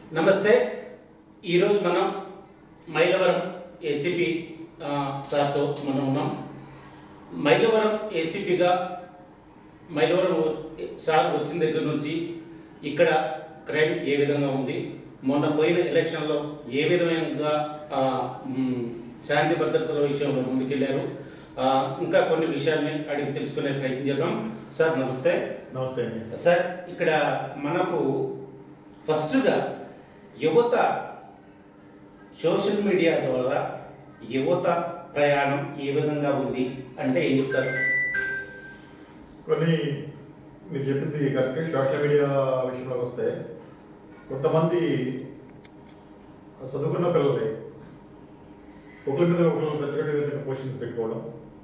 నమస్తే ఈరోజు మనం మైలవరం ఏసీపీ ఆ, సార్తో మనం ఉన్నాం మైలవరం ఏసీపీగా మైలవరం సార్ వచ్చిన దగ్గర నుంచి ఇక్కడ క్రైమ్ ఏ విధంగా ఉంది మొన్న పోయిన ఎలక్షన్లో ఏ విధంగా ఆ, మ్, శాంతి భద్రతల విషయంలో ముందుకెళ్లారు ఆ, ఇంకా కొన్ని విషయాల్ని అడిగి తెలుసుకునే ప్రయత్నం చేద్దాం సార్ నమస్తే నమస్తే అండి సార్ ఇక్కడ మనకు ఫస్ట్గా యువత సోషల్ మీడియా ద్వారా యువత ప్రయాణం ఏ విధంగా ఉంది అంటే ఏం చెప్తారు కొన్ని మీరు చెప్పింది కరెక్ట్ సోషల్ మీడియా విషయంలోకి వస్తే కొంతమంది చదువుకున్న పిల్లలే ఒకరి మీద ఒకరు ప్రత్యేక విధంగా క్వశ్చన్స్ పెట్టుకోవడం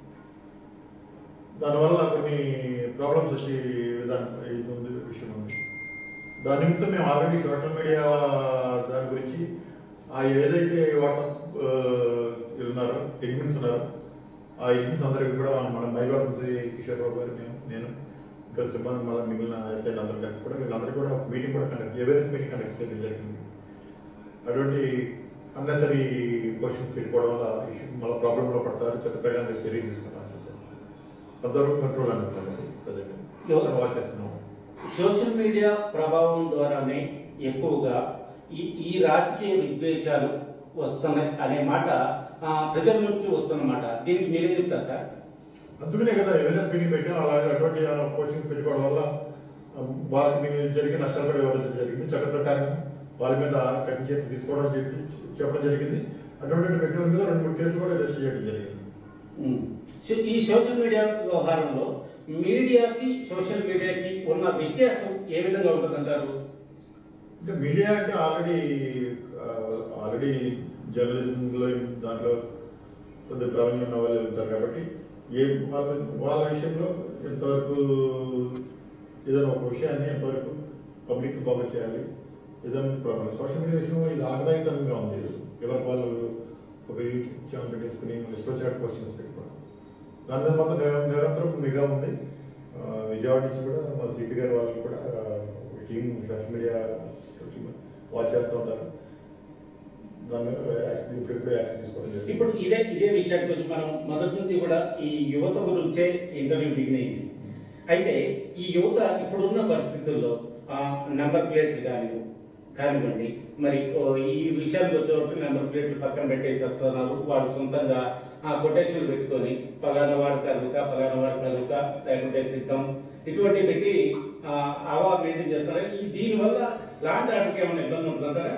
దానివల్ల కొన్ని ప్రాబ్లమ్స్ వచ్చే విధానం ఇది ఉంది విషయం ఉంది దాని నిమిత్తం మేము ఆల్రెడీ సోషల్ మీడియా దాని గురించి ఆ ఏదైతే వాట్సాప్ ఆ, ఉన్నారో ఎడ్మిన్స్ ఉన్నారో ఆ ఎడ్మిన్స్ అందరికి కూడా మన మైబాబు కిషోర్ బాబు గారు మేము నేను ఇంకా సిబ్బంది మళ్ళీ మిగిలిన ఎస్ఐలు అందరూ కలిసి కూడా వీళ్ళందరూ కూడా మీటింగ్ కూడా కండక్ట్ అవేర్నెస్ మీటింగ్ కండక్ట్ చేయడం జరిగింది అటువంటి అన్నెసరీ క్వశ్చన్స్ పెట్టుకోవడం వల్ల ఇష్యూ మళ్ళీ ప్రాబ్లంలో పడతారు చెత్త ప్రయాణం చర్య తీసుకుంటారు కొంతవరకు కంట్రోల్ అనుకుంటారు ప్రజెంట్ వాచ్ చేస్తున్నాం సోషల్ మీడియా ప్రభావం ద్వారానే ఎక్కువగా ఈ ఈ రాజకీయ విద్వేషాలు వస్తున్నాయి అనే మాట ఆ, ప్రజల నుంచి వస్తున్నమాట దీనికి మీరేం చెప్తారు సార్ అందుకనే కదా అవేర్నెస్ మీటింగ్ పెట్టాం అలాగే అటువంటి క్వశ్చన్స్ పెట్టుకోవడం వల్ల ఆ, వాళ్ళకి మీకు జరిగిన నష్టాలు కూడా వివరించడం జరిగింది చట్ట ప్రకారం వాళ్ళ మీద కఠిన చర్యలు తీసుకోవడం చెప్పి చెప్పడం జరిగింది అటువంటి వ్యక్తుల మీద రెండు మూడు కేసులు కూడా రిజిస్టర్ చేయడం జరిగింది ఉమ్. సో ఈ సోషల్ మీడియా వ్యవహారంలో మీడియాకి సోషల్ మీడియాకి ఉన్న వ్యత్యాసం ఏ విధంగా ఉంటుందంటారు అంటే మీడియా అంటే ఆల్రెడీ ఆల్రెడీ జర్నలిజంలో దాంట్లో కొద్దిగా ప్రావీణ్యం ఉన్న వాళ్ళు ఉంటారు కాబట్టి ఏ వాళ్ళ వాళ్ళ విషయంలో ఎంతవరకు ఏదైనా ఒక విషయాన్ని ఎంతవరకు పబ్లిక్ ఫోకస్ చేయాలి ఏదైనా ప్రాబ్లం సోషల్ మీడియా విషయంలో ఇది ఆగ్రహితంగా ఉంది ఎవరికి వాళ్ళు ఒక యూట్యూబ్ ఛానల్ పెట్టేసుకుని ఇష్టం వచ్చినట్టు క్వశ్చన్స్ పెట్టుకోవడం దాని మీద మాత్రం నిర- నిరంతరం నిఘా ఉంది ఆ, విజయవాడ నుంచి కూడా మా సిపి గారి వాళ్ళు కూడా ఒక team social media team watch చేస్తూ ఉంటారు దాని మీద యాక్షన్ ఇప్పుడు యాక్షన్ తీసుకోవడం జరిగింది ఇప్పుడు ఇదే ఇదే విషయానికి వచ్చి మనం మొదటి నుంచి కూడా ఈ యువత గురించే ఇంటర్వ్యూ దిగినాయి అయితే ఈ యువత ఇప్పుడున్న పరిస్థితుల్లో ఆ, నెంబర్ ప్లేట్లు కానీ కానివ్వండి మరి ఓ, ఈ విషయానికి వచ్చేవరకు నెంబర్ ప్లేట్లు పక్కన పెట్టేసి వస్తున్నారు వాడు సొంతంగా ఆ కొటేషన్లు పెట్టుకొని పలానా వారి తాలూకా పలానా వారి తాలూకా లేకుంటే సిద్ధం ఇటువంటి పెట్టి ఆ, అవా మెయింటైన్ చేస్తారు ఈ దీనివల్ల లాంటి ఆటకి ఏమైనా ఇబ్బంది ఉంటుందంటారా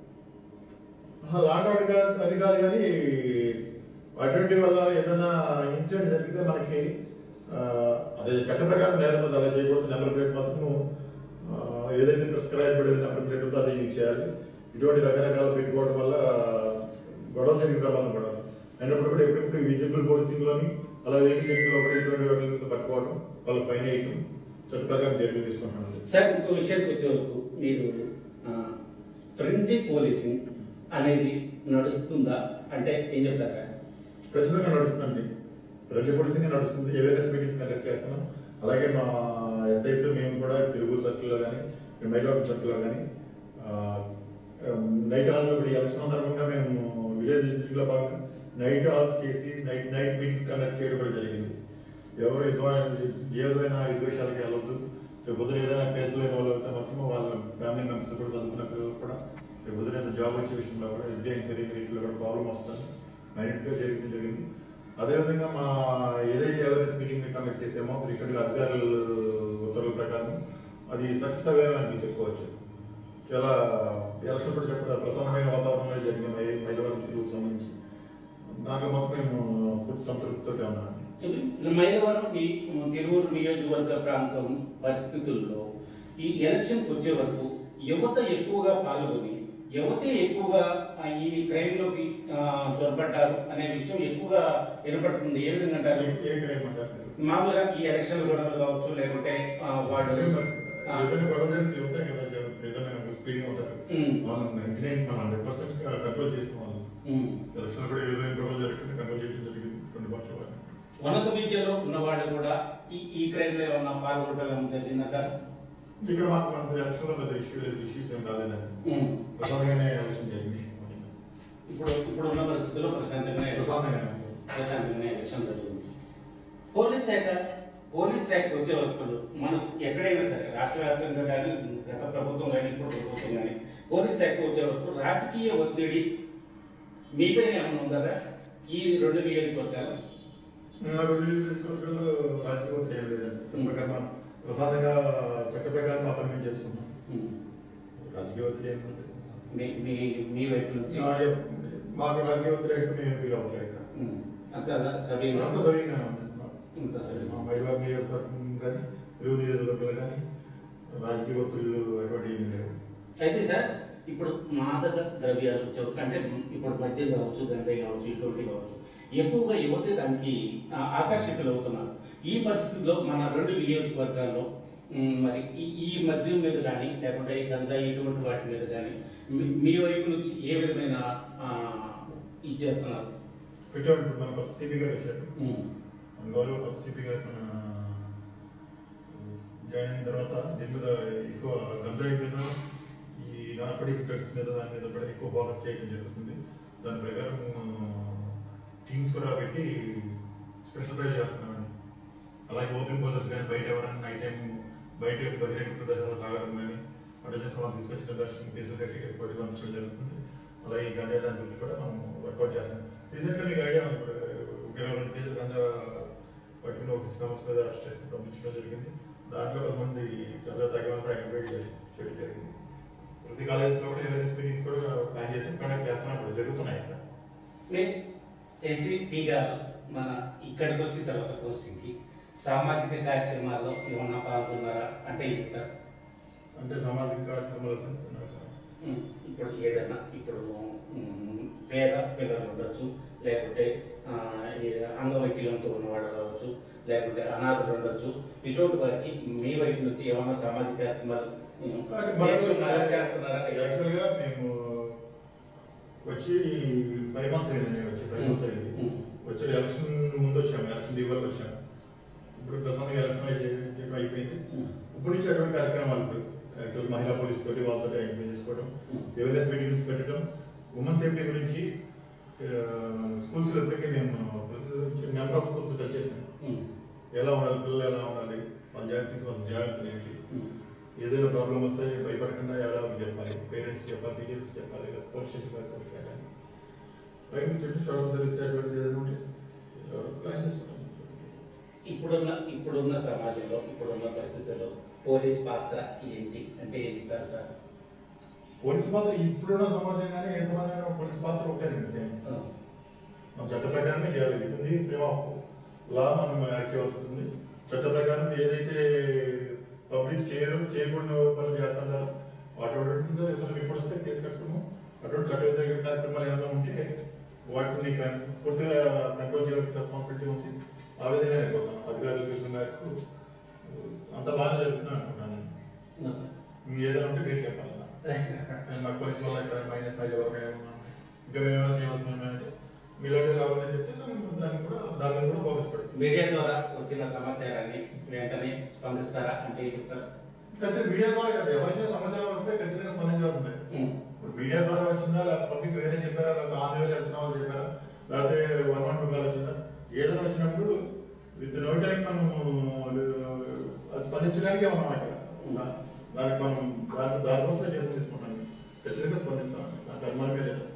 లాండ్ ఆర్డర్ కాదు అది కాదు కానీ అటువంటి వల్ల ఏదైనా ఇన్సిడెంట్ జరిగితే మనకి ఆ, అదే చట్ట ప్రకారం నేరం అలా చేయకూడదు నెంబర్ ప్లేట్ మాత్రం ఆ, ఏదైతే ప్రిస్క్రైబ్ నెంబర్ ప్లేట్ ఉందో అదే యూజ్ చేయాలి ఇటువంటి రకరకాలు పెట్టుకోవడం వల్ల గొడవ జరిగే ప్రమాదం కూడా అయినప్పుడు కూడా ఎప్పుడెప్పుడు విజిబుల్ పోలీసింగ్లోని అలా వెహికల్ కూడా ఇటువంటి వాటి మీద పట్టుకోవడం వాళ్ళు ఫైన్ వేయడం చట్ట ప్రకారం చర్యలు తీసుకుంటున్నాను సార్ ఇంకో విషయానికి వచ్చే వరకు మీరు ఫ్రెండ్లీ పోలీసింగ్ అనేది నడుస్తుందా అంటే ఏం చెప్తారు సార్ ఖచ్చితంగా నడుస్తుందండి ప్రజల పోలీసింగ్ నడుస్తుంది అవేర్నెస్ మీటింగ్స్ కండక్ట్ చేస్తున్నాం అలాగే మా ఎస్ఐస్ మేము కూడా తిరుగు సర్కిల్లో కానీ మైలాపు సర్కిల్లో కానీ నైట్ హాల్లో ఇప్పుడు ఎలక్షన్ సందర్భంగా మేము విలేజ్ డిస్ట్రిక్ట్లో భాగంగా నైట్ హాల్ చేసి నైట్ నైట్ మీటింగ్స్ కండక్ట్ చేయడం కూడా జరిగింది ఎవరు ఎటువంటి ఏదైనా విద్వేషాలకి వెళ్ళొద్దు రేపు పొద్దున ఏదైనా కేసులు అయిన వాళ్ళు అయితే మాత్రం వాళ్ళ ఫ్యామిలీ మెంబర్స్ కూడా చదువుకున్న పిల్లలు కూడా రేపు పొద్దున ఏదైనా జాబ్ వచ్చే విషయంలో కూడా ఎస్బీఐ కెరీర్ వీటిలో కూడా ప్రాబ్లం వస్తుంది మైనట్గా జరిగింది జరిగింది అదేవిధంగా మా ఏదైతే అవేర్నెస్ మీటింగ్ కండక్ట్ చేసామో ఇక్కడ అధికారుల ఉత్తర్వుల ప్రకారం అది సక్సెస్ అయ్యామని మీకు చెప్పుకోవచ్చు చాలా ఎలక్షన్ కూడా చెప్ప ప్రసన్నమైన వాతావరణంలో జరిగిన మై- మైలవరం తిరుగుకు సంబంధించి దాంట్లో మొత్తం మేము పూర్తి సంతృప్తితో ఉన్నాం మైలవరం ఈ తిరువురు నియోజకవర్గ ప్రాంతం పరిస్థితుల్లో ఈ ఎలక్షన్కి వచ్చే వరకు యువత ఎక్కువగా పాల్గొని యువతే ఎక్కువగా ఆ, ఈ క్రైమ్ లోకి ఆ, చొరబడ్డారు అనే విషయం ఎక్కువగా వినపడుతుంది ఏ విధంగా అంటారు ఏ క్రైమ్ అంటారు మామూలుగా ఈ ఎలక్షన్ గొడవలు కావచ్చు లేకుంటే ఆ, వాళ్ళు ఆ, ఏదైనా గొడవ జరిగితే యువతే కదా ఏదైనా స్పీడ్గా ఉంటారు ఉమ్, వాళ్ళు ninety nine hundred percent control చేసిన వాళ్ళు ఉమ్. ఎలక్షన్ కూడా ఏదైనా గొడవ జరిగింది కంట్రోల్ చేయడం జరిగింది రెండు పార్టీల వాళ్ళు ఉన్నత విద్యలో ఉన్నవాళ్ళు కూడా ఈ ఈ క్రైమ్ లో ఏమన్నా పాల్గొనడం జరిగిందంటారు ఇక్కడ మాకు అంత ఎలక్షన్లో పెద్ద ఇష్యూ లేదు ఇష్యూస్ ఏం రాలేదండి ఉమ్. ప్రశాంతంగానే ఎలక్షన్ జరిగింది ఇప్పుడు ఇప్పుడు ఉన్న పరిస్థితుల్లో ప్రశాంతంగా ప్రశాంతంగానే ప్రశాంతంగా ఎలక్షన్ జరుగుతుంది పోలీస్ శాఖ పోలీస్ శాఖ వచ్చే వరకు మనం ఎక్కడైనా సరే రాష్ట్ర వ్యాప్తంగా కానీ గత ప్రభుత్వం కానీ ఇప్పుడు ప్రభుత్వం కానీ పోలీస్ శాఖ వచ్చే వరకు రాజకీయ ఒత్తిడి మీపైన ఏమైనా ఉందా సార్? ఈ రెండు నియోజకవర్గాలు నాకు నియోజకవర్గంలో రాజకీయ ఒత్తిడి ఏం లేదండి సింహకర్మ ప్రశాంతంగా చట్ట ప్రకారం మా పని మేము చేసుకుంటాం ఉమ్. రాజకీయ ఒత్తిడి ఏం లేదు మీ మీ మీ వైపు నుంచి నా యొక్క- మాకు రాజకీయ ఒత్తిడి అయితే మేము ఫీల్ అవ్వట్లేదు ఇక్కడ ఉమ్. అంత సభ్యులు అంత సవ్యంగానే ఉంది అంత సభ్యులు మా మహిళా నియోజకవర్గం కానీ ఇరువు నియోజకవర్గాలు కానీ రాజకీయ ఒత్తిళ్ళు ఎటువంటి ఏమీ లేవు అయితే సార్ ఇప్పుడు మాదక ద్రవ్యాలు చౌక అంటే ఇప్పుడు మద్యం కావచ్చు గంజాయి కావచ్చు ఇటువంటి కావచ్చు ఎక్కువగా యువత దానికి ఆ, ఆకర్షితులు అవుతున్నారు ఈ పరిస్థితుల్లో మన రెండు నియోజకవర్గాల్లో ఉమ్, మరి ఈ ఈ మద్యం మీద కానీ లేకుంటే ఈ గంజాయి ఇటువంటి వాటి మీద కానీ మీ- మీ వైపు నుంచి ఏ విధమైన ఆ, ఇది చేస్తున్నారు పెట్టామంటే మన కొత్త సిపి గారు వచ్చారు ఉమ్, మన గౌరవ కొత్త సిపి గారు మన జాయిన్ అయిన తర్వాత దీని మీద ఎక్కువ గంజాయి మీద ఈ నార్కోటిక్స్ డ్రగ్స్ మీద దాని మీద కూడా ఎక్కువ ఫోకస్ చేయడం జరుగుతుంది దాని ప్రకారం టీమ్స్ కూడా పెట్టి స్పెషల్ డ్రైవ్ చేస్తున్నామండి అలాగే ఓపెన్ కోర్సెస్ కానీ బయట ఎవరైనా నైట్ టైం బయట బహిరంగ ప్రదేశాలు తాగడం కానీ అంటే చేసిన వాళ్ళు తీసుకొచ్చిన దర్శనం కేసులు కట్టి పడి పంపించడం జరుగుతుంది అలాగే ఈ గంజా దాని గురించి కూడా మనం వర్కౌట్ చేస్తాం రీసెంట్గా మీకు ఐడియా ఉంది ఇప్పుడు ఒక ఇరవై రెండు కేసులు గంజా పట్టుకుని ఒక సిక్స్ మెంబర్స్ మీద అరెస్ట్ చేసి పంపించడం జరిగింది దాంట్లో కొంతమంది గంజా తాగేవాళ్ళు ఐడెంటిఫై చేయడం జరిగింది ప్రతి కాలేజెస్లో కూడా అవేర్నెస్ మీటింగ్స్ కూడా ప్లాన్ చేసి కండక్ట్ చేస్తున్నాం ఇప్పుడు జరుగుతున్నాయి ఇక్కడ మీ ఎస్పీ గారు మన ఇక్కడికి వచ్చిన తర్వాత పోస్టింగ్కి సామాజిక కార్యక్రమాల్లో ఏమన్నా పాల్గొన్నారా అంటే ఇంత అంటే సామాజిక కార్యక్రమాల సెన్స్ ఉమ్, ఇప్పుడు ఏదైనా ఇప్పుడు ఉమ్, పేద పిల్లలు ఉండొచ్చు లేకుంటే ఆ, ఈ అంగవైకల్యంతో ఉన్నవాళ్ళు కావచ్చు లేకుంటే అనాథలు ఉండొచ్చు ఇటువంటి వారికి మీ వైపు నుంచి ఏమన్నా సామాజిక కార్యక్రమాలు ఉమ్, చేస్తున్నారా చేస్తున్నారా యాక్చువల్గా మేము వచ్చి ఫైవ్ మంత్స్ అయింది నేను వచ్చి ఫైవ్ మంత్స్ అయింది ఉమ్. వచ్చి ఎలక్షన్ ముందు వచ్చాము ఎలక్షన్ దిగువరకు వచ్చాము ఇప్పుడు ప్రస్తుతానికి ఎలక్షన్ అయిపోయి- అయిపోయింది ఉమ్. ఇప్పటి నుంచి అటువంటి కార్యక్రమాలు ఇప్పుడు యాక్చువల్ మహిళా పోలీస్ తోటి వాళ్ళతో ఐడెంటిఫై చేసుకోవడం ఉమ్. అవేర్నెస్ మీటింగ్స్ పెట్టడం ఉమెన్ సేఫ్టీ గురించి స్కూల్స్ ఇప్పటికే మేము నెంబర్ ఆఫ్ స్కూల్స్ టచ్ చేసాం ఉమ్. ఎలా ఉండాలి పిల్లలు ఎలా ఉండాలి వాళ్ళ జాగ్రత్తలు వాళ్ళ జాగ్రత్తలు ఏంటి ఉమ్. ఏదైనా ప్రాబ్లం వస్తే భయపడకుండా ఎలా చెప్పాలి పేరెంట్స్ చెప్పాలి టీచర్స్ చెప్పాలి పోలీస్ స్టేషన్ వారికి చెప్పాలి పైన చెప్పి సోషల్ సర్వీస్ అటువంటిది ఏదైనా ఉంటే ప్లాన్ చేసుకుంటాం ఇప్పుడున్న ఇప్పుడున్న సమాజంలో ఇప్పుడున్న పరిస్థితుల్లో పోలీస్ పాత్ర ఏంటి అంటే ఏంటి సార్ సార్ పోలీస్ పాత్ర ఇప్పుడున్న సమాజం కానీ ఏ సమాజంలో పోలీస్ పాత్ర ఒకటేనండి సేమ్ ఆ, మన చట్ట ప్రకారమే చేయాలి ఇది ఉంది ప్రేమ లా మనం యాక్ట్ చేయాల్సి ఉంటుంది చట్ట ప్రకారం ఏదైతే పబ్లిక్ చేయరు చేయకూడని పనులు చేస్తుంటారో అటువంటి మీద ఏదైనా రిపోర్ట్ వస్తే కేసు కడతాము అటువంటి చట్ట వ్యతిరేక కార్యక్రమాలు ఏమైనా ఉంటే వాటిని కన్- పూర్తిగా కంట్రోల్ చేయాల్సిన రెస్పాన్సిబిలిటీ ఉంది ఆ విధంగా అయిపోతాం అధికారులు చూసిన మేరకు అంత బాగా జరుగుతుంది అనుకుంటాను మీకు ఏదైనా ఉంటే మీరు చెప్పాలి నాకు. నాకు పోలీసు వల్ల ఇక్కడ మైనస్ పై ఎవరికి ఏమన్నా ఇంకా ఏమైనా చేయవలసిన ఉన్నాయంటే మీలాంటి కావాలని చెప్తే దాన్ని దాన్ని కూడా దాన్ని కూడా ఫోకస్ పెడతాం మీడియా ద్వారా వచ్చిన సమాచారాన్ని వెంటనే స్పందిస్తారా అంటే ఏం చెప్తారు ఖచ్చితంగా మీడియా ద్వారా కాదు ఎవరికైనా సమాచారం వస్తే ఖచ్చితంగా స్పందించాల్సిందే ఉమ్, ఇప్పుడు మీడియా ద్వారా వచ్చిందా లేకపోతే పబ్లిక్ వేరే చెప్పారా లేకపోతే ఆంధ్రవేళ వెళ్తున్నా వాళ్ళు చెప్పారా లేకపోతే వన్ వన్ టూ కాల్ వచ్చిందా ఏదైనా వచ్చినప్పుడు విత్ నో టైం మనం అది స్పందించడానికే ఉన్నాం ఇక్కడ దానికి మనం దాని దానికోసమే చర్య తీసుకుంటాం ఖచ్చితంగా స్పందిస్తాం దానికి అనుమానమే లేదు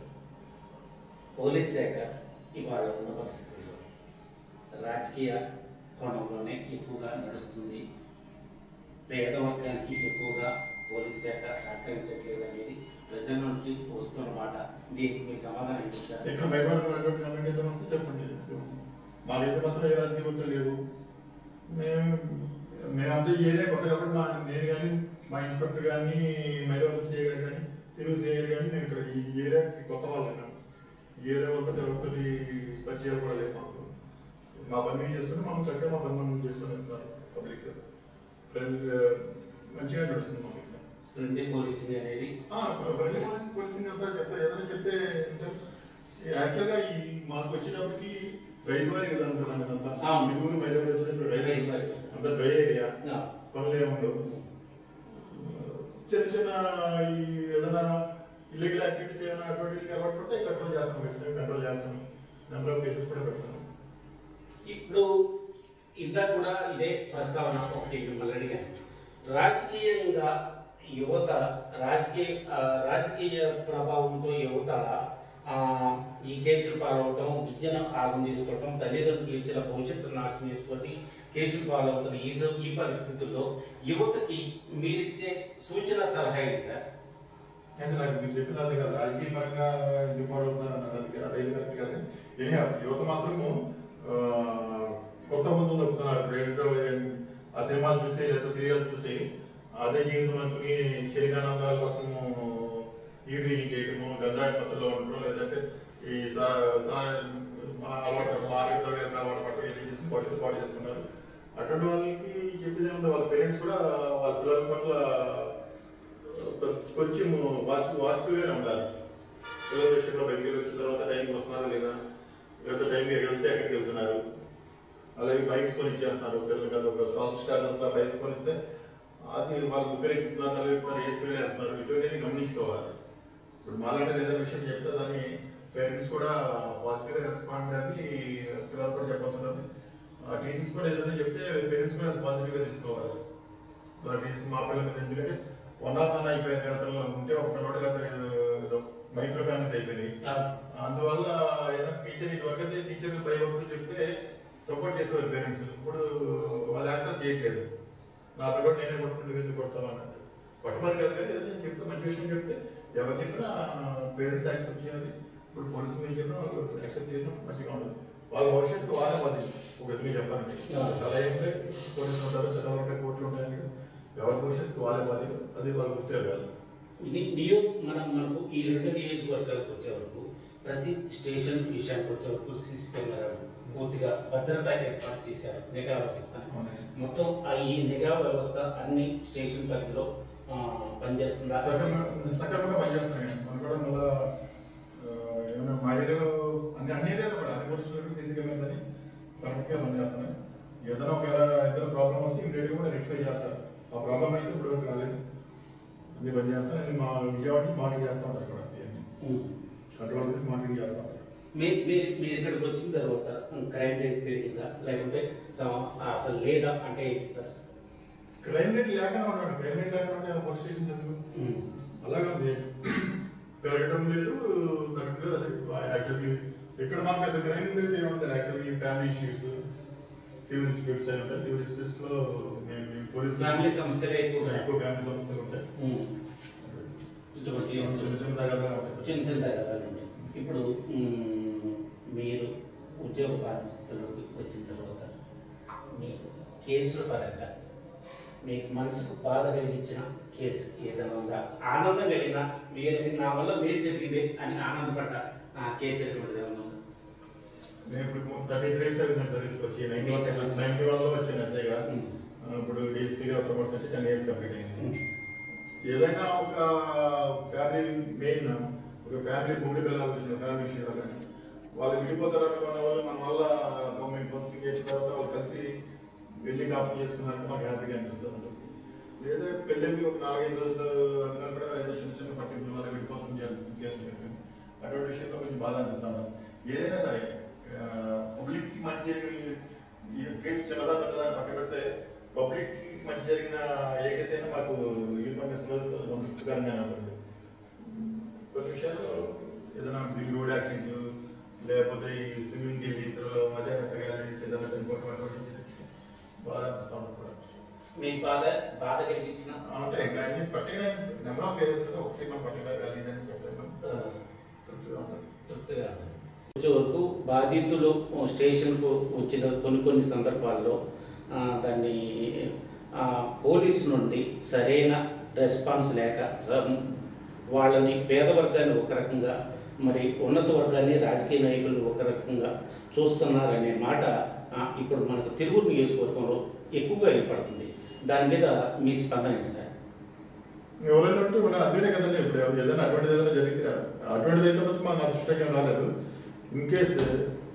పోలీస్ శాఖ ఇవాళ ఉన్న పరిస్థితుల్లో రాజకీయ కోణంలోనే ఎక్కువగా నడుస్తుంది పేదవర్గానికి ఎక్కువగా పోలీస్ శాఖ సహకరించట్లేదు అనేది ప్రజల నుండి వస్తున్న మాట దీనికి మీ సమాధానం ఏంటి సార్? ఇక్కడ మైబాద్ ఉన్నటువంటి కమిటీ ఏదైనా వస్తే చెప్పండి మాకైతే మాత్రం ఏ రాజకీయ ఒత్తిడి లేవు మేము మేమంతా ఈ ఏరియా కొత్త కాబట్టి మా నేను కానీ మా ఇన్స్పెక్టర్ కానీ మైబాద్ సిఐ గారు కానీ తెలుగు సిఐ గారు కానీ మేము ఇక్కడ ఈ ఏరియాకి కొత్త వాళ్ళం ఈ ఏరియా వాళ్ళతో ఎవరితోటి పరిచయాలు కూడా లేవు మాకు మా పని మేము చేసుకుని మనం చక్కగా మా పని మనం చేసుకొని ఇస్తున్నారు పబ్లిక్ ఫ్రెండ్ మంచిగా నడుస్తుంది మాకు ఇక్కడ ఫ్రెండ్లీ పోలీసింగ్ అనేది పోలీసింగ్ అంతా చెప్తా ఏదైనా చెప్తే యాక్చువల్గా ఈ మాకు వచ్చేటప్పటికి రైతు వారి కదా అనుకున్నాం కదంతా అవును. మీ ఊరు మైదానం వచ్చేటప్పుడు రైతు రైతు వారి. అంత డ్రై ఏరియా ఆ, పనులు ఏముండవు చిన్న చిన్న ఈ ఏదైనా ఇల్లీగల్ యాక్టివిటీస్ ఏమైనా అటువంటి అలవాటు పడితే కంట్రోల్ చేస్తాం ఖచ్చితంగా కంట్రోల్ చేస్తాం నెంబర్ ఆఫ్ కేసెస్ కూడా పెడతాం ఇప్పుడు ఇందాక కూడా ఇదే ప్రస్తావన ఒకటి మిమ్మల్ని అడిగాను రాజకీయంగా యువత రాజకీయ ఆ, రాజకీయ ప్రభావంతో యువత ఆ, ఈ కేసులు పాలవటం విద్యను ఆగం చేసుకోవటం తల్లిదండ్రులు ఇచ్చిన భవిష్యత్తు నాశనం చేసుకొని కేసులు పాలవుతున్న ఈ స- ఈ పరిస్థితుల్లో యువతకి మీరిచ్చే సూచన సలహా ఏంటి సార్ అంటే నాకు మీరు చెప్పిన అది కాదు రాజకీయ పరంగా ఇంపార్ట్ అవుతున్నారు అన్నది అది అదే కరెక్ట్ కాదు ఏం యువత మాత్రము ఆ, కొత్త బుద్ధులు చెప్తున్నారు ఇప్పుడు ఏంటో ఏం- ఆ సినిమాలు చూసి లేదా సీరియల్ చూసి అదే జీవితం అనుకుని శరీరానందాల కోసం ఈవినింగ్ చేయటము గంజాయి పత్రులో ఉండటం లేదంటే ఈ సా- సా- మా అలవాటు ఆరోగ్య అలవాటు పట్టడం ఇట్లా చేసి భవిష్యత్తు పాటు చేసుకున్నారు అటువంటి వాళ్ళకి చెప్పేది ఏముంది వాళ్ళ పేరెంట్స్ కూడా వాళ్ళ పిల్లల పట్ల కొంచెం వాచ్ వాచ్ఫుల్గానే ఉండాలి పిల్లల విషయంలో బయటికి వచ్చిన తర్వాత టైంకి వస్తున్నారా లేదా లేదా టైంకి వెళ్తే ఎక్కడికి వెళ్తున్నారు అలాగే బైక్స్ కొని ఇచ్చేస్తున్నారు పిల్లలకి అది ఒక సాఫ్ట్ స్టార్టర్స్ లా బైక్స్ కొనిస్తే అది వాళ్ళు ముగ్గురు ఎక్కుతున్నారు నలుగురు ఎక్కుతున్నారు ఏ స్పీడ్ వెళ్తున్నారు ఇటువంటివి గమనించుకోవాలి ఇప్పుడు మాలాంటి ఏదైనా విషయం చెప్తే దాన్ని పేరెంట్స్ కూడా పాజిటివ్గా రెస్పాండ్ అని పిల్లలు కూడా చెప్పాల్సి ఉంటుంది టీచర్స్ కూడా ఏదైనా చెప్తే పేరెంట్స్ కూడా పాజిటివ్గా తీసుకోవాలి మన టీచర్స్ మా పిల్లల మీద ఎందుకంటే వన్ ఆర్ వన్ అయిపోయారు కదా పిల్లలు ఉంటే ఒక పిల్లడు లేదా మైక్రో ఫ్యామిలీస్ అయిపోయినాయి అందువల్ల ఏదైనా టీచర్ ఇది వరకు అయితే టీచర్ పై ఒకరు చెప్తే సపోర్ట్ చేసేవారు పేరెంట్స్ ఇప్పుడు వాళ్ళు యాక్సెప్ట్ చేయట్లేదు నా పిల్లడు నేనే కొట్టుకుంటూ ఎందుకు కొడతాను అన్నట్టు కొట్టమని కాదు కానీ ఏదైనా చెప్తే మంచి విషయం చెప్తే ఎవరు చెప్పినా పేరెంట్స్ యాక్సెప్ట్ చేయాలి ఇప్పుడు పోలీసు మీద చెప్పినా వాళ్ళు యాక్సెప్ట్ చేయడం మంచిగా ఉండదు వాళ్ళ భవిష్యత్తు వాళ్ళ బాధ్యత ఒక విధంగా చెప్పాలంటే చాలా ఏంటంటే పోలీసులు ఉంటారు చట్టాలు ఉంటాయి కోర్టులు ఉంటాయి ఎవరి భవిష్యత్తు వాళ్ళే బాధ్యత అది వాళ్ళు గుర్తెరగాలి ఇది నియోజ మన మనకు ఈ రెండు నియోజకవర్గాలకు వచ్చే వరకు ప్రతి స్టేషన్ విషయానికి వచ్చే వరకు సీసీ కెమెరాలు పూర్తిగా భద్రత ఏర్పాటు చేశారు నిఘా వ్యవస్థ మొత్తం ఆ ఈ నిఘా వ్యవస్థ అన్ని స్టేషన్ పరిధిలో ఆ, పనిచేస్తుందా సక్రమంగా సక్రమంగా పనిచేస్తున్నాయి మనం కూడా మళ్ళా ఆ, ఏమైనా మా ఏరియాలో అన్ని అన్ని ఏరియాలో కూడా అన్ని పోలీసులు సీసీ కెమెరాస్ అని కరెక్ట్గా పనిచేస్తున్నాయి ఏదైనా ఒక ఏదైనా ప్రాబ్లం వస్తే ఇమీడియట్గా కూడా రెక్టిఫై చేస్తారు ఆ ప్రాబ్లం అయితే ఇప్పుడు వరకు రాలేదు అన్ని పని చేస్తాను నేను మా విజయవాడ నుంచి మానిటర్ చేస్తా ఉంటారు కూడా ఇవన్నీ ఉమ్. కంట్రోల్ నుంచి మానిటరింగ్ చేస్తా ఉంటారు మీరు మీరు మీరు ఇక్కడికి వచ్చిన తర్వాత క్రైమ్ రేట్ పెరిగిందా లేకుంటే సమ- అసలు లేదా అంటే ఏం చెప్తారు క్రైమ్ రేట్ లేకుండా ఉన్నాడు క్రైమ్ రేట్ లేకుండా ఉంటే పోలీస్ స్టేషన్ ఎందుకు ఉమ్. అలాగే ఉంది పెరగడం లేదు తగ్గడం లేదు అది యాక్చువల్లీ ఇక్కడ మాకు పెద్ద క్రైమ్ రేట్ ఏముంటుంది actually family issues civil disputes అయి ఉంటాయి సివిల్ డిస్ప్యూట్స్ లో మేము మేము పోలీస్ ఫ్యామిలీ సమస్యలే ఎక్కువగా ఎక్కువ ఫ్యామిలీ సమస్యలు ఉంటాయి ఉమ్. ఇటువంటి చిన్న చిన్న తగాదాలు ఉంటాయి చిన్న చిన్న తగాదాలు ఇప్పుడు మ్మ్, మీరు ఉద్యోగ బాధ్యతలోకి వచ్చిన తర్వాత మీకు కేసుల పరంగా మీకు మనసుకు బాధ కలిగించిన కేసు ఏదైనా ఉందా ఆనందం కలిగిన మీరు నా వల్ల మీరు జరిగింది అని ఆనందపడ్డ ఆ కేసు ఎటువంటిది ఏమైనా ఉందా నేను ఇప్పుడు థర్టీ త్రీ సెవెన్ సర్వీస్ వచ్చి నైన్టీ వన్ 37. నైన్టీ వన్ లో వచ్చాను ఎస్ఐగా ఉమ్. ఇప్పుడు డిఎస్పీగా ప్రమోషన్ వచ్చి టెన్ ఇయర్స్ కంప్లీట్ అయింది ఉమ్. ఏదైనా ఒక ఫ్యామిలీ మెయిన్ ఒక ఫ్యామిలీ మూడు పిల్లలు వచ్చిన ఫ్యామిలీ విషయంలో కానీ వాళ్ళు విడిపోతారు అనుకున్న వాళ్ళు మన వల్ల గవర్నమెంట్ పోస్టింగ్ చేసిన తర్వాత వాళ్ళు కలిసి వెళ్ళి కాపీ చేసుకున్నారంటే మాకు హ్యాపీగా అనిపిస్తుంది ఉంటుంది లేదా పెళ్ళికి ఒక నాలుగైదు రోజులు అన్నా కూడా ఏదో చిన్న చిన్న పట్టింపుల వల్ల విడిపోతుంది అని కేసులు పెట్టాను అటువంటి విషయంలో కొంచెం బాధ అనిపిస్తాను ఏదైనా సరే పబ్లిక్ కి మంచి జరిగి- ఈ కేసు చిన్నదా పెద్దదా అని పక్క పెడితే పబ్లిక్ కి మంచి జరిగిన ఏ కేసు అయినా మాకు యూనిఫామ్ సంతృప్తికరంగానే ఉంటుంది కొన్ని విషయాల్లో ఏదైనా బిగ్ రోడ్ యాక్సిడెంట్ లేకపోతే ఈ స్విమ్మింగ్ వెళ్ళి ఇద్దరు అదే రకంగా ఏదైనా చనిపోవడం అటువంటి బాధ అనిపిస్తా ఉంటుంది కూడా మీకు బాధ బాధ కలిగించిన అంటే కానీ పర్టికులర్ నెంబర్ ఆఫ్ కేసెస్ ఒకటి మనం పర్టికులర్ గా ఇదని చెప్పలేము ఆ, తృప్తిగా ఉంటుంది తృప్తిగా ఉంది. వచ్చే వరకు బాధితులు స్టేషన్కు వచ్చిన కొన్ని కొన్ని సందర్భాల్లో ఆ, దాన్ని ఆ, పోలీసు నుండి సరైన రెస్పాన్స్ లేక స- వాళ్ళని పేద వర్గాన్ని ఒక రకంగా మరి ఉన్నత వర్గాన్ని రాజకీయ నాయకులను ఒక రకంగా చూస్తున్నారనే మాట ఆ, ఇప్పుడు మనకు తిరువురు నియోజకవర్గంలో ఎక్కువగా వినపడుతుంది దాని మీద మీ స్పందన ఏంటి సార్ ఎవరైనా ఉంటే మన అదే కదండి ఇప్పుడు ఏదైనా అటువంటిది ఏదైనా జరిగితే అటువంటిది అయితే వచ్చి మన అదృష్టంగా రాలేదు ఇన్ కేస్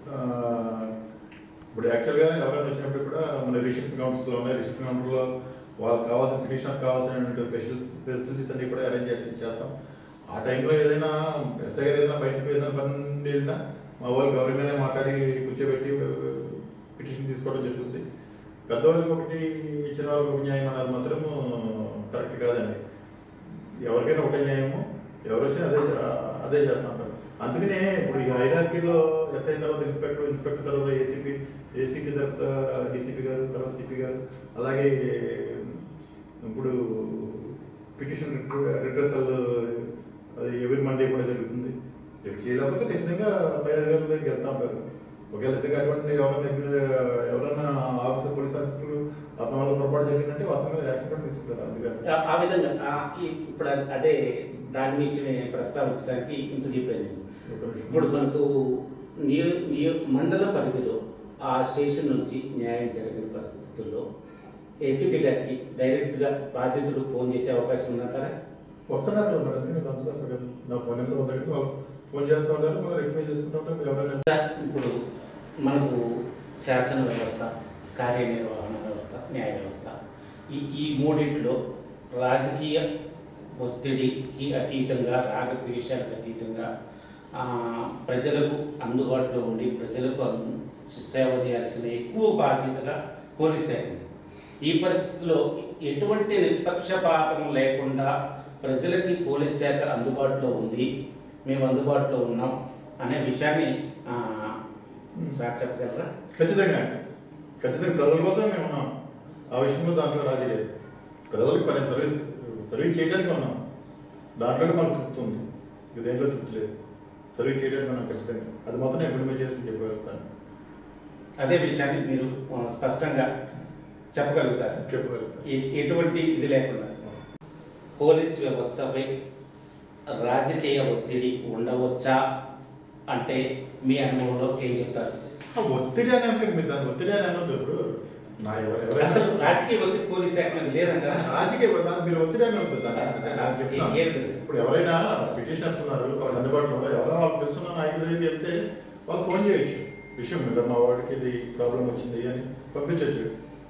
ఇప్పుడు యాక్చువల్గా ఎవరైనా వచ్చినప్పుడు కూడా మన రిసిప్ట్ కౌంటర్స్లో ఉన్నాయి రిసిప్ట్ కౌంటర్లో వాళ్ళకి కావాల్సిన పిటిషన్ కావాల్సిన ఫెసిలిటీస్ అన్ని కూడా అరేంజ్ చేస్తాం ఆ టైంలో ఏదైనా ఎస్ఐ గారు ఏదైనా బయటకు ఏదైనా పని ఉండి వెళ్ళినా మా వాళ్ళు గవర్నమెంట్ మాట్లాడి కూర్చోబెట్టి పిటిషన్ తీసుకోవడం జరుగుతుంది పెద్దవాళ్ళకి ఒకటి ఇచ్చిన వాళ్ళకి ఒక న్యాయం అన్నది మాత్రం కరెక్ట్ కాదండి ఎవరికైనా ఒకటే న్యాయము ఎవరు వచ్చినా అదే అదే చేస్తా ఉంటారు అందుకనే ఇప్పుడు ఈ హైరార్కీలో ఎస్ఐ తర్వాత ఇన్స్పెక్టర్ ఇన్స్పెక్టర్ తర్వాత ఏసీపీ ఏసీపీ తర్వాత డీసీపీ గారు తర్వాత సిపి గారు అలాగే ఇప్పుడు పిటిషన్ రిట్రసల్ అది ఎవరి మండే కూడా జరుగుతుంది రేపు చేయలేకపోతే ఖచ్చితంగా పై అధికారుల దగ్గరికి వెళ్తా ఉంటారు ఒకవేళ నిజంగా అటువంటి ఎవరైనా ఎవరైనా ఆఫీసర్ పోలీస్ ఆఫీసర్లు అతని వల్ల పొరపాటు జరిగిందంటే అతని మీద యాక్షన్ కూడా తీసుకుంటారు అందుకని ఆ- ఆ విధంగా ఆ- ఈ- ఇప్పుడు అదే దాని విషయమే ప్రస్తావించడానికి ఇంత చెప్పాను నేను. ఇప్పుడు మనకు నియో నియో మండల పరిధిలో ఆ స్టేషన్ నుంచి న్యాయం జరిగిన పరిస్థితుల్లో ఏసీపీ గారికి డైరెక్ట్గా బాధితుడు ఫోన్ చేసే అవకాశం ఉందంటారా వస్తున్నారు కదా మేడం నేను అందుకోసం కదా నా ఫోన్ నెంబర్ ఉందంటే వాళ్ళు ఫోన్ చేస్తూ ఉంటారు మనం రిక్వెస్ట్ చేసుకుంటూ ఉంటాం ఎవరైనా ఇప్పుడు మనకు శాసన వ్యవస్థ కార్యనిర్వహణ వ్యవస్థ న్యాయ వ్యవస్థ ఈ ఈ మూడింటిలో రాజకీయ ఒత్తిడికి అతీతంగా రాగద్వేషాలకు అతీతంగా ఆ, ప్రజలకు అందుబాటులో ఉండి ప్రజలకు అన్- సేవ చేయాల్సిన ఎక్కువ బాధ్యతగా పోలీస్ శాఖ ఉంది ఈ పరిస్థితిలో ఎటువంటి నిష్పక్షపాతం లేకుండా ప్రజలకి పోలీస్ శాఖ అందుబాటులో ఉంది మేము అందుబాటులో ఉన్నాం అనే విషయాన్ని ఆ, సార్ చెప్పగలరా ఖచ్చితంగా అండి ఖచ్చితంగా ప్రజల కోసం మేము ఉన్నాం ఆ విషయంలో దాంట్లో రాజీ లేదు ప్రజలకు పని సర్వీస్ సర్వీస్ చేయడానికి ఉన్నాం దాంట్లోనే మనకు తృప్తి ఉంది ఇక దేంట్లో తృప్తి లేదు సర్వీస్ చేయడానికి మనం ఖచ్చితంగా అది మాత్రం నేను ఇంప్లిమెంట్ చేసి చెప్పగలుగుతాను అదే విషయాన్ని మీరు ఆ, స్పష్టంగా చెప్పగలుగుతారు చెప్పగలుగుతాను ఎ- ఎటువంటి ఇది లేకుండా పోలీస్ వ్యవస్థపై రాజకీయ ఒత్తిడి ఉండవచ్చా అంటే మీ అనుభవంలో ఏం చెప్తారు ఆ ఒత్తిడి అని అంటే మీరు దాన్ని ఒత్తిడి అని అనొద్దు ఇప్పుడు నా ఎవరు ఎవరైనా అసలు రాజకీయ ఒత్తిడి పోలీస్ శాఖ మీద లేదంటారా రాజకీయ దాన్ని మీరు ఒత్తిడి అని వద్దు దాన్ని నేను చెప్తాను. ఏ విధంగా? ఇప్పుడు ఎవరైనా పిటిషనర్స్ ఉన్నారు వాళ్ళకి అందుబాటులో ఉన్నారు ఎవరైనా వాళ్ళకి తెలుసున్న నాయకుల దగ్గరికి వెళ్తే వాళ్ళు ఫోన్ చేయొచ్చు విషయం మీద మా వాడికి ఇది ప్రాబ్లం వచ్చింది అని పంపించవచ్చు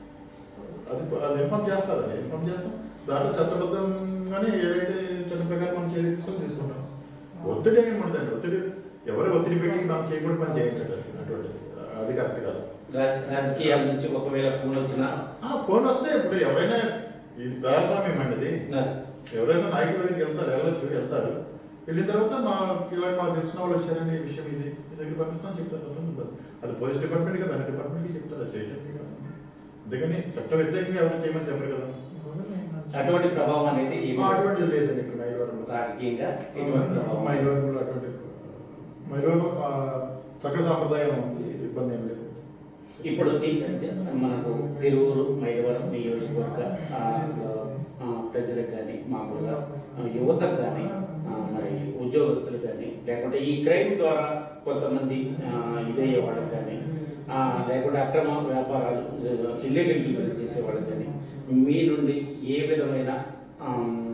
అది అది ఇన్ఫామ్ చేస్తారు అది ఇన్ఫామ్ చేస్తాం దాంట్లో చట్టబద్ధంగానే ఏదైతే చట్ట ప్రకారం మనం చర్య తీసుకొని తీసుకుంటాం ఒత్తిడి ఏమి ఉండదండి ఒత్తిడి ఎవరు ఒత్తిడి పెట్టి మనం చేయకూడదు పని చేయించడం అటువంటి అది కరెక్ట్ కాదు రా- రాజకీయాల నుంచి ఒకవేళ ఫోన్ వచ్చినా ఆ, ఫోన్ వస్తే ఇప్పుడు ఎవరైనా ఇది ప్రజాస్వామ్యం అండి ఇది ఆ, ఎవరైనా నాయకుల దగ్గరికి వెళ్తారు వెళ్ళొచ్చు వెళ్తారు వెళ్ళిన తర్వాత మా ఇలా మాకు తెలిసిన వాళ్ళు వచ్చారని ఈ విషయం ఇది మీ దగ్గర పంపిస్తాను చెప్తారు అలా ఉండదు. అది పోలీస్ డిపార్ట్మెంట్ కదా అన్ని డిపార్ట్మెంట్కి చెప్తారు అది చేయడానికి కాదు. అందుకని చట్ట వ్యతిరేకంగా ఎవరు చేయమని చెప్పరు కదా అటువంటి ప్రభావం అనేది ఏమీ మా అటువంటిది లేదండి ఇక్కడ మైలవరంలో రాజకీయంగా ఎటువంటి ప్రభావం మైలవరంలో అటువంటి మైలవరంలో సా- చట్ట సాంప్రదాయం ఉంది ఇబ్బంది ఏం లేదు ఇప్పుడు ఈ- మనకు తిరువురు మైలవరం నియోజకవర్గ ఆ, ఆ, ప్రజలకు కానీ మామూలుగా ఆ, యువతకు కానీ ఆ, మరి ఉద్యోగస్తులు కానీ లేకుంటే ఈ క్రైమ్ ద్వారా కొంతమంది ఆ, ఇదయ్యే వాళ్ళకి కానీ ఆ, లేకుంటే అక్రమ వ్యాపారాలు ఇల్లీగల్ బిజినెస్ చేసే వాళ్ళకి కానీ మీ నుండి ఏ విధమైన ఆ,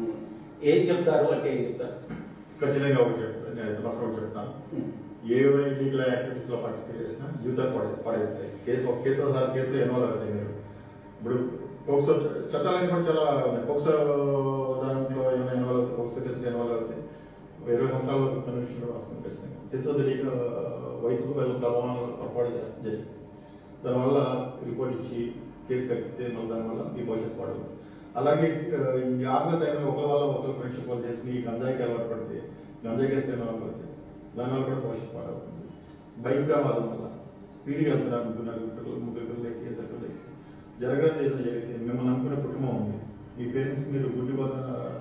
ఏం చెప్తారు అంటే ఏం చెప్తారు ఖచ్చితంగా ఒకటి చెప్తాను నేను అయితే మాత్రం ఒకటి చెప్తాను ఏ విధంగా ఇల్లీగల్ యాక్టివిటీస్లో పార్టిసిపేట్ చేసినా జీవితాలు పడే పడేస్తాయి కేసు ఒక కేసు ఆధార కేసులో ఇన్వాల్వ్ అవుతాయి మీరు ఇప్పుడు పోక్సో చ- చట్టాలన్నీ కూడా చాలా ఉన్నాయి పోక్సో దాంట్లో ఏమైనా ఇన్వాల్వ్ అవుతాయి పోక్సో కేసులో ఇన్వాల్వ్ అవుతాయి ఒక ఇరవై సంవత్సరాల వరకు కన్విక్షన్ కూడా వస్తుంది ఖచ్చితంగా తెలుసో తెలియక వయసు వెళ్ళ ప్రభావం పొరపాటు చేస్తుంది జరిగింది దానివల్ల రిపోర్ట్ ఇచ్చి కేసు కట్టితే మళ్ళీ దానివల్ల మీ భవిష్యత్తు పాడదు అలాగే ఆ, ఈ ఆకలి టైంలో ఒకరి వల్ల ఒకరు పరీక్ష పాలు చేసి ఈ గంజాయికి అలవాటు పడితే గంజాయి కేసు ఇన్వాల్వ్ అవుతాయి దానివల్ల కూడా భవిష్యత్తు పాడవుతుంది బైక్ ప్రమాదం వల్ల స్పీడ్గా వెళ్తున్నారు ముగ్గురు నలుగురు ముగ్గురు లెక్కి ఇద్దరు లెక్కి జరగడం ఏదైనా జరిగితే మిమ్మల్ని నమ్ముకునే కుటుంబం ఉంది మీ పేరెంట్స్ మీరు గుండె బాధ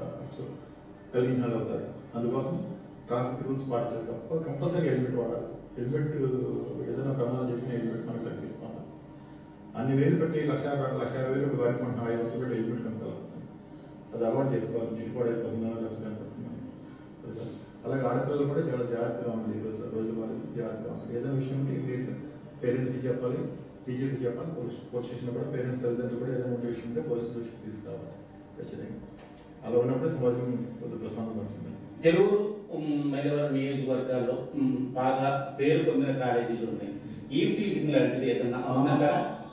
కలిగిన వాళ్ళు అవుతారు అందుకోసం ట్రాఫిక్ రూల్స్ పాటించాలి తప్ప కంపల్సరీ హెల్మెట్ వాడాలి హెల్మెట్ ఏదైనా ప్రమాదం జరిగిన హెల్మెట్ మనకు కనిపిస్తాం అన్ని వేలు పెట్టి లక్ష యాభై- లక్ష యాభై వేలు పెట్టి వారికి మనం ఐదు వందలు పెట్టి హెల్మెట్ కనుకోవాలి అది అలవాటు చేసుకోవాలి చిట్టుపడే పదినాలుగు లక్షలు కనపడుతుంది మనకి. అలాగే ఆడపిల్లలు కూడా చాలా జాగ్రత్తగా ఉంది ఈ రోజు రోజు వారి జాగ్రత్తగా ఉంది ఏదైనా విషయం ఇమీడియట్ పేరెంట్స్కి చెప్పాలి టీచర్కి చెప్పాలి పోలీస్ పోలీస్ స్టేషన్ కూడా పేరెంట్స్ తల్లిదండ్రులు కూడా ఏదైనా ఉండే విషయం ఉంటే పోలీస్ దృష్టికి తీసుకురావాలి ఖచ్చితంగా అలా ఉన్నప్పుడే సమాజం కొద్దిగా ప్రశాంతం పడుతుంది తెలుగు మైలవరం నియోజకవర్గాల్లో ఉమ్, బాగా పేరు పొందిన కాలేజీలు ఉన్నాయి ఈ టీచింగ్ లాంటిది ఏదన్నా ఉందంటారా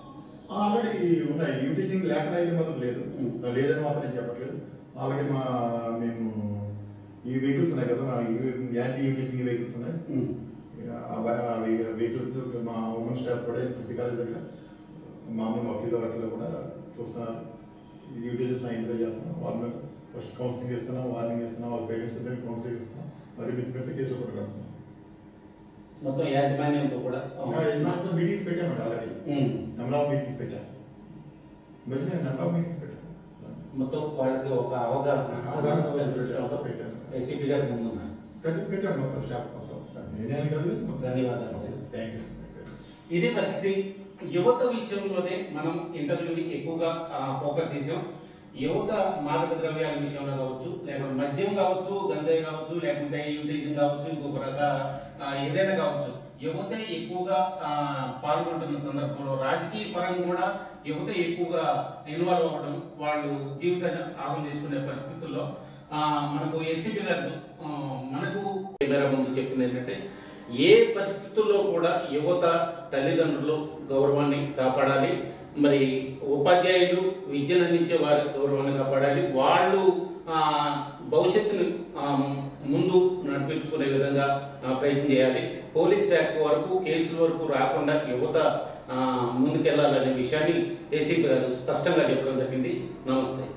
ఆల్రెడీ ఉన్నాయి యూ టీచింగ్ లేకుండా అయితే మాత్రం లేదు Mm. లేదని మాత్రం నేను చెప్పట్లేదు ఆల్రెడీ మా మేము ఈ వెహికల్స్ ఉన్నాయి కదా మా యాంటీ యూ టీచింగ్ వెహికల్స్ ఉన్నాయి ఉమ్. వెహికల్స్ మా ఉమెన్ స్టాఫ్ కూడా ఫిఫ్టీ కాలేజ్ దగ్గర మామూలు మా ఫీల్డ్ వాటిలో కూడా చూస్తున్నారు యూటీజెస్ ఐడెంటిఫై చేస్తున్నాం వాళ్ళని ఫస్ట్ కౌన్సిలింగ్ ఇస్తున్నాం వార్నింగ్ ఇస్తున్నాం వాళ్ళ పేరెంట్స్ ఇద్దరికి కౌన్సిలింగ్ ఇస్తున్నాం మరి మితి పెట్టి కేసు కూడా కడుతున్నాం మొత్తం యాజమాన్యంతో కూడా యజమానితో మీటింగ్స్ పెట్టామండి already um. Number of meetings పెట్టాం మధ్య నెంబర్ ఆఫ్ మీటింగ్స్ పెట్టాం మొత్తం వాళ్ళకి ఒక అవగాహన అవగాహన సదస్సులు పెట్టాం. ఏసీపీ గారి ముందు ఉన్నాయి. కలిపి పెట్టాడు మొత్తం స్టాఫ్ మొత్తం నేనే కాదు మొత్తం ధన్యవాదాలు. థ్యాంక్ యూ ఇదే పరిస్థితి యువత విషయంలోనే మనం ఇంటర్వ్యూని ఎక్కువగా ఆ, ఫోకస్ చేసాం యువత మాదక ద్రవ్యాల విషయంలో కావచ్చు లేకుంటే మద్యం కావచ్చు గంజాయి కావచ్చు లేకుంటే యూటీజింగ్ కావచ్చు ఇంకొక రక ఆ, ఏదైనా కావచ్చు యువత ఎక్కువగా ఆ, పాల్గొంటున్న సందర్భంలో రాజకీయ పరంగా కూడా యువత ఎక్కువగా ఇన్వాల్వ్ అవ్వడం వాళ్ళు జీవితాన్ని ఆగం చేసుకునే పరిస్థితుల్లో ఆ, మనకు ఎస్సీపీ గారు ఆ, మనకు కెమెరా ముందు చెప్పింది ఏంటంటే ఏ పరిస్థితుల్లో కూడా యువత తల్లిదండ్రులు గౌరవాన్ని కాపాడాలి మరి ఉపాధ్యాయులు విద్యను అందించే వారి గౌరవాన్ని కాపాడాలి వాళ్ళు ఆ, భవిష్యత్తుని ఆ, ముందు నడిపించుకునే విధంగా ఆ, ప్రయత్నం చేయాలి పోలీస్ శాఖ వరకు కేసుల వరకు రాకుండా యువత ఆ, ముందుకెళ్లాలనే విషయాన్ని ఏసీపీ గారు స్పష్టంగా చెప్పడం జరిగింది నమస్తే